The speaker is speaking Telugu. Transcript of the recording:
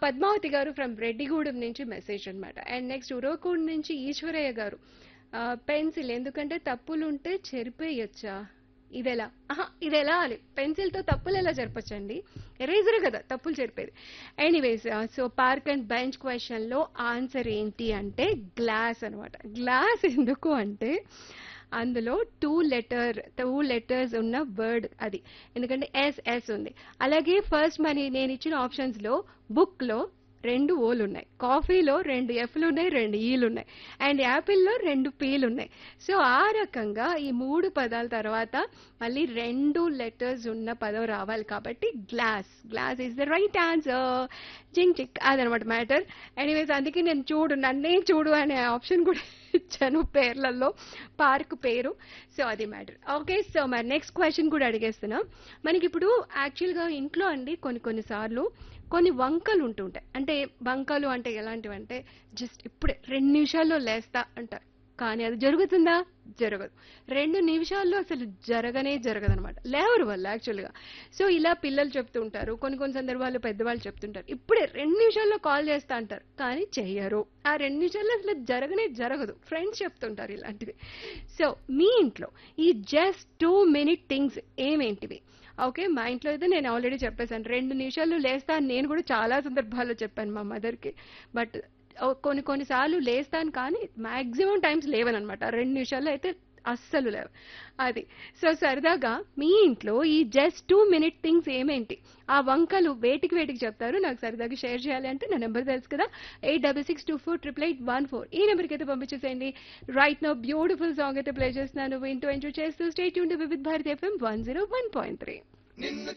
పద్మావతి గారు ఫ్రమ్ రెడ్డిగూడెం నుంచి మెసేజ్ అన్నమాట అండ్ నెక్స్ట్ ఉరవకూడు నుంచి ఈశ్వరయ్య గారు పెన్సిల్ ఎందుకంటే తప్పులు ఉంటే చెరిపేయచ్చా ఇదెలా ఆహా ఇదెలా అని పెన్సిల్తో తప్పులు ఎలా చెరపచ్చండి ఎరేజర్ కదా తప్పులు చెరిపేది anyways so park and bench క్వశ్చన్లో ఆన్సర్ ఏంటి అంటే గ్లాస్ అనమాట గ్లాస్ ఎందుకు అంటే అందులో టూ లెటర్ టూ లెటర్స్ ఉన్న వర్డ్ అది ఎందుకంటే ఎస్ ఎస్ ఉంది అలాగే ఫస్ట్ మరి నేను ఇచ్చిన ఆప్షన్స్లో బుక్లో రెండు ఓలు ఉన్నాయి కాఫీలో రెండు ఎఫ్లు ఉన్నాయి రెండు ఈలు ఉన్నాయి అండ్ యాపిల్లో రెండు పీలు ఉన్నాయి సో ఆ రకంగా ఈ మూడు పదాల తర్వాత మళ్ళీ రెండు లెటర్స్ ఉన్న పదం రావాలి కాబట్టి glass glass is the right answer జింగ్ చిక్ అదనమాట మ్యాటర్ ఎనీవేస్ అందుకే నేను చూడు నన్నే చూడు అనే ఆప్షన్ కూడా ఇచ్చాను పేర్లలో పార్క్ పేరు సో అది మ్యాటర్ ఓకే సో మరి నెక్స్ట్ క్వశ్చన్ కూడా అడిగేస్తున్నాం మనకి ఇప్పుడు యాక్చువల్గా ఇంట్లో అండి కొన్ని కొన్నిసార్లు కొన్ని వంకలు ఉంటుంటాయి అంటే వంకలు అంటే ఎలాంటివి అంటే జస్ట్ ఇప్పుడే రెండు నిమిషాల్లో లేస్తా అంటారు కానీ అది జరుగుతుందా జరగదు రెండు నిమిషాల్లో అసలు జరగనే జరగదు అనమాట లేవరు వాళ్ళు యాక్చువల్గా సో ఇలా పిల్లలు చెప్తూ ఉంటారు కొన్ని కొన్ని సందర్భాల్లో పెద్దవాళ్ళు చెప్తుంటారు ఇప్పుడే రెండు నిమిషాల్లో కాల్ చేస్తా అంటారు కానీ చెయ్యరు ఆ రెండు నిమిషాల్లో అసలు జరగనే జరగదు ఫ్రెండ్స్ చెప్తుంటారు ఇలాంటివి సో మీ ఇంట్లో ఈ జస్ట్ టూ మినిట్ థింగ్స్ ఏమేంటివి ఓకే మా ఇంట్లో అయితే నేను ఆల్రెడీ చెప్పేశాను రెండు నిమిషాలు లేస్తా అని నేను కూడా చాలా సందర్భాల్లో చెప్పాను మా మదర్కి బట్ కొన్ని కొన్నిసార్లు లేస్తాను కానీ మాక్సిమం టైమ్స్ లేవనమాట రెండు నిమిషాల్లో అయితే అస్సలు లేవు అది సో సరదాగా మీ ఇంట్లో ఈ జస్ట్ టూ మినిట్ థింగ్స్ ఏమేంటి ఆ వంకలు వేటికి వేటికి చెప్తారు నాకు సరదాగా షేర్ చేయాలి అంటే నా నెంబర్ తెలుసు కదా eight double six two four triple eight one four ఈ నెంబర్కి అయితే పంపించేసేయండి రైట్ నో బ్యూటిఫుల్ సాంగ్ అయితే ప్లే చేస్తున్నాను వింటూ ఎంజాయ్ చేస్తూ స్టేట్ యూన్ with Bharat FM one zero one point three